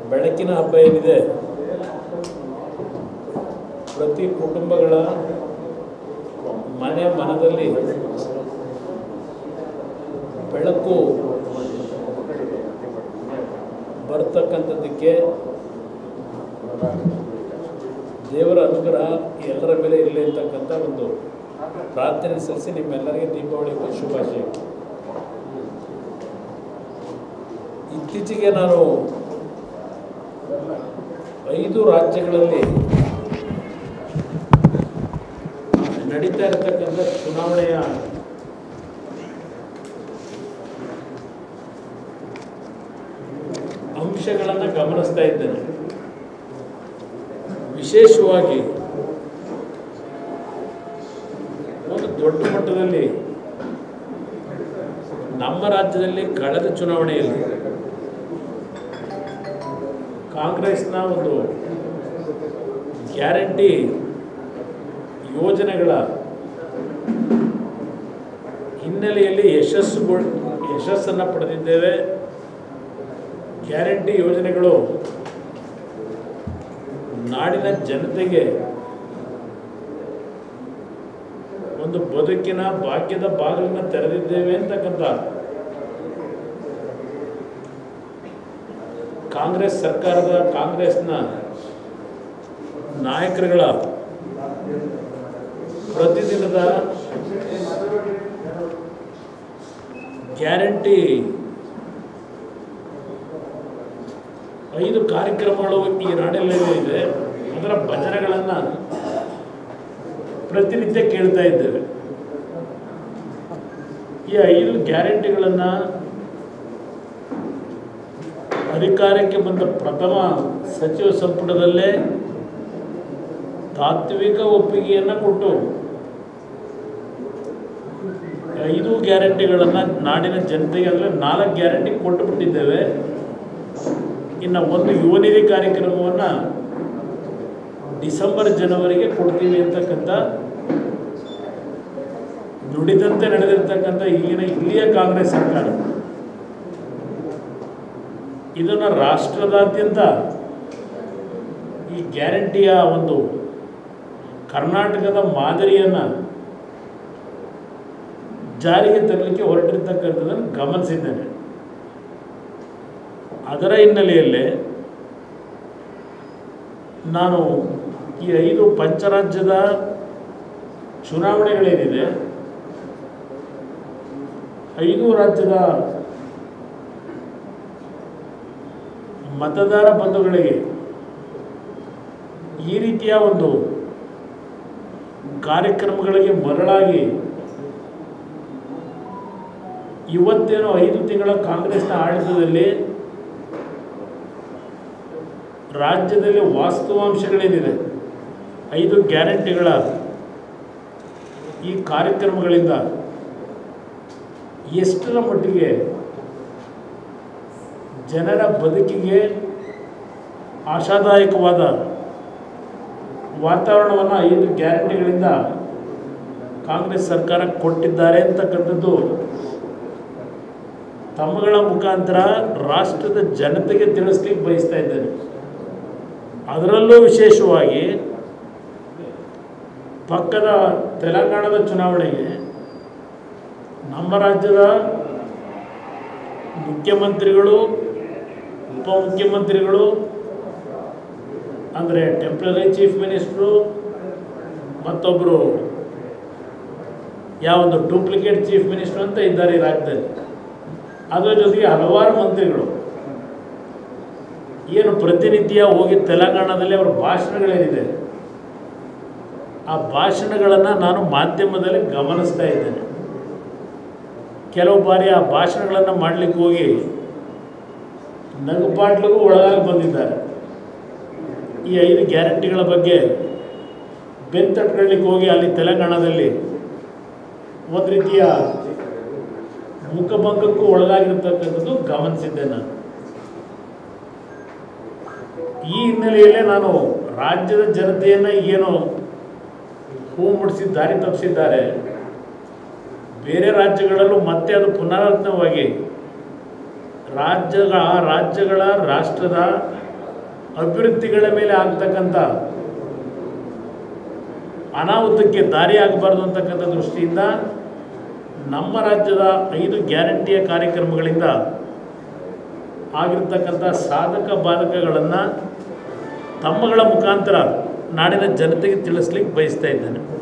ಬೆಳಕಿನ ಹಬ್ಬ ಏನಿದೆ ಪ್ರತಿ ಕುಟುಂಬಗಳ ಮನೆ ಮನದಲ್ಲಿ ಬೆಳಕು ಬರ್ತಕ್ಕಂಥದ್ದಕ್ಕೆ ದೇವರ ಅನುಗ್ರಹ ಎಲ್ಲರ ಮೇಲೆ ಇರಲಿ ಅಂತಕ್ಕಂಥ ಒಂದು ಪ್ರಾರ್ಥನೆ ಸಲ್ಲಿಸಿ ನಿಮ್ಮೆಲ್ಲರಿಗೆ ದೀಪಾವಳಿ ಹಬ್ಬದ ಶುಭಾಶಯ ಇತ್ತೀಚೆಗೆ ನಾನು ಐದು ರಾಜ್ಯಗಳಲ್ಲಿ ನಡೀತಾ ಇರತಕ್ಕಂಥ ಚುನಾವಣೆಯ ಅಂಶಗಳನ್ನು ಗಮನಿಸ್ತಾ ಇದ್ದೇನೆ ವಿಶೇಷವಾಗಿ ಒಂದು ದೊಡ್ಡ ಮಟ್ಟದಲ್ಲಿ ನಮ್ಮ ರಾಜ್ಯದಲ್ಲಿ ಕಳೆದ ಚುನಾವಣೆಯಲ್ಲಿ ಕಾಂಗ್ರೆಸ್ನ ಒಂದು ಗ್ಯಾರಂಟಿ ಯೋಜನೆಗಳ ಹಿನ್ನೆಲೆಯಲ್ಲಿ ಯಶಸ್ಸುಗಳು ಯಶಸ್ಸನ್ನು ಪಡೆದಿದ್ದೇವೆ ಗ್ಯಾರಂಟಿ ಯೋಜನೆಗಳು ನಾಡಿನ ಜನತೆಗೆ ಒಂದು ಬದುಕಿನ ಭಾಗ್ಯದ ಬಾಗಿಲನ್ನು ತೆರೆದಿದ್ದೇವೆ ಅಂತಕ್ಕಂಥ ಕಾಂಗ್ರೆಸ್ ಸರ್ಕಾರದ ಕಾಂಗ್ರೆಸ್ನ ನಾಯಕರುಗಳ ಪ್ರತಿದಿನದ ಗ್ಯಾರಂಟಿ ಐದು ಕಾರ್ಯಕ್ರಮಗಳು ಈ ನಾಡಲ್ಲಿ ಇದೆ ಅದರ ಭಜನೆಗಳನ್ನು ಪ್ರತಿನಿತ್ಯ ಕೇಳ್ತಾ ಇದ್ದೇವೆ ಈ ಐದು ಗ್ಯಾರಂಟಿಗಳನ್ನು ಅಧಿಕಾರಕ್ಕೆ ಬಂದ ಪ್ರಥಮ ಸಚಿವ ಸಂಪುಟದಲ್ಲೇ ತಾತ್ವಿಕ ಒಪ್ಪಿಗೆಯನ್ನು ಕೊಟ್ಟು ಐದು ಗ್ಯಾರಂಟಿಗಳನ್ನು ನಾಡಿನ ಜನತೆಗೆ ಅಂದರೆ ನಾಲ್ಕು ಗ್ಯಾರಂಟಿ ಕೊಟ್ಟು ಬಿಟ್ಟಿದ್ದೇವೆ ಇನ್ನು ಒಂದು ಯುವ ನಿಧಿ ಕಾರ್ಯಕ್ರಮವನ್ನು ಡಿಸೆಂಬರ್ ಜನವರಿಗೆ ಕೊಡ್ತೀವಿ ಅಂತಕ್ಕಂಥ ನುಡಿದಂತೆ ನಡೆದಿರ್ತಕ್ಕಂಥ ಈಗಿನ ಇಲ್ಲಿಯ ಕಾಂಗ್ರೆಸ್ ಸರ್ಕಾರ ಇದನ್ನು ರಾಷ್ಟ್ರದಾದ್ಯಂತ ಈ ಗ್ಯಾರಂಟಿಯ ಒಂದು ಕರ್ನಾಟಕದ ಮಾದರಿಯನ್ನು ಜಾರಿಗೆ ತರಲಿಕ್ಕೆ ಹೊರಟಿರ್ತಕ್ಕಂಥದ್ದನ್ನು ಗಮನಿಸಿದ್ದೇನೆ ಅದರ ಹಿನ್ನೆಲೆಯಲ್ಲಿ ನಾನು ಈ ಐದು ಪಂಚರಾಜ್ಯದ ಚುನಾವಣೆಗಳೇನಿದೆ ಐದು ರಾಜ್ಯದ ಮತದಾರ ಬಂಧುಗಳಿಗೆ ಈ ರೀತಿಯ ಒಂದು ಕಾರ್ಯಕ್ರಮಗಳಿಗೆ ಮರಳಾಗಿ ಇವತ್ತೇನೋ ಐದು ತಿಂಗಳ ಕಾಂಗ್ರೆಸ್ನ ಆಡಳಿತದಲ್ಲಿ ರಾಜ್ಯದಲ್ಲಿ ವಾಸ್ತವಾಂಶಗಳೇನಿದೆ ಐದು ಗ್ಯಾರಂಟಿಗಳ ಈ ಕಾರ್ಯಕ್ರಮಗಳಿಂದ ಎಷ್ಟರ ಮಟ್ಟಿಗೆ ಜನರ ಬದುಕಿಗೆ ಆಶಾದಾಯಕವಾದ ವಾತಾವರಣವನ್ನು ಐದು ಗ್ಯಾರಂಟಿಗಳಿಂದ ಕಾಂಗ್ರೆಸ್ ಸರ್ಕಾರ ಕೊಟ್ಟಿದ್ದಾರೆ ಅಂತಕ್ಕಂಥದ್ದು ತಮ್ಮಗಳ ಮುಖಾಂತರ ರಾಷ್ಟ್ರದ ಜನತೆಗೆ ತಿಳಿಸ್ಲಿಕ್ಕೆ ಬಯಸ್ತಾ ಇದ್ದೇನೆ ಅದರಲ್ಲೂ ವಿಶೇಷವಾಗಿ ಪಕ್ಕದ ತೆಲಂಗಾಣದ ಚುನಾವಣೆಗೆ ನಮ್ಮ ರಾಜ್ಯದ ಮುಖ್ಯಮಂತ್ರಿಗಳು ಉಪಮುಖ್ಯಮಂತ್ರಿಗಳು ಅಂದರೆ ಟೆಂಪ್ರರಿ ಚೀಫ್ ಮಿನಿಸ್ಟ್ರು ಮತ್ತೊಬ್ಬರು ಯಾವೊಂದು ಡೂಪ್ಲಿಕೇಟ್ ಚೀಫ್ ಮಿನಿಸ್ಟ್ರು ಅಂತ ಇದ್ದಾರೆ ಈ ರಾಜ್ಯದಲ್ಲಿ ಅದರ ಜೊತೆಗೆ ಹಲವಾರು ಮಂತ್ರಿಗಳು ಏನು ಪ್ರತಿನಿತ್ಯ ಹೋಗಿ ತೆಲಂಗಾಣದಲ್ಲಿ ಅವರ ಭಾಷಣಗಳೇನಿದೆ ಆ ಭಾಷಣಗಳನ್ನು ನಾನು ಮಾಧ್ಯಮದಲ್ಲಿ ಗಮನಿಸ್ತಾ ಇದ್ದೇನೆ ಕೆಲವು ಬಾರಿ ಆ ಭಾಷಣಗಳನ್ನು ಮಾಡಲಿಕ್ಕೆ ಹೋಗಿ ನಗುಪಾಟ್ಲಿಗೂ ಒಳಗಾಗಿ ಬಂದಿದ್ದಾರೆ ಈ ಐದು ಗ್ಯಾರಂಟಿಗಳ ಬಗ್ಗೆ ಬೆಂತಟ್ಕೊಳ್ಳಿಕ್ಕೆ ಹೋಗಿ ಅಲ್ಲಿ ತೆಲಂಗಾಣದಲ್ಲಿ ಒಂದು ರೀತಿಯ ಮುಖಭಂಗಕ್ಕೂ ಒಳಗಾಗಿರ್ತಕ್ಕಂಥದ್ದು ಗಮನಿಸಿದ್ದೆ ನಾನು ಈ ಹಿನ್ನೆಲೆಯಲ್ಲೇ ನಾನು ರಾಜ್ಯದ ಜನತೆಯನ್ನು ಏನು ಹೂ ಮುಡಿಸಿ ದಾರಿ ತಪ್ಪಿಸಿದ್ದಾರೆ ಬೇರೆ ರಾಜ್ಯಗಳಲ್ಲೂ ಮತ್ತೆ ಅದು ಪುನರಾವರ್ತನವಾಗಿ ರಾಜ್ಯಗಳ ರಾಜ್ಯಗಳ ರಾಷ್ಟ್ರದ ಅಭಿವೃದ್ಧಿಗಳ ಮೇಲೆ ಆಗ್ತಕ್ಕಂಥ ಅನಾಹುತಕ್ಕೆ ದಾರಿ ಆಗಬಾರ್ದು ಅಂತಕ್ಕಂಥ ದೃಷ್ಟಿಯಿಂದ ನಮ್ಮ ರಾಜ್ಯದ ಐದು ಗ್ಯಾರಂಟಿಯ ಕಾರ್ಯಕ್ರಮಗಳಿಂದ ಆಗಿರ್ತಕ್ಕಂಥ ಸಾಧಕ ಬಾಧಕಗಳನ್ನು ತಮ್ಮಗಳ ಮುಖಾಂತರ ನಾಡಿನ ಜನತೆಗೆ ತಿಳಿಸ್ಲಿಕ್ಕೆ ಬಯಸ್ತಾ ಇದ್ದೇನೆ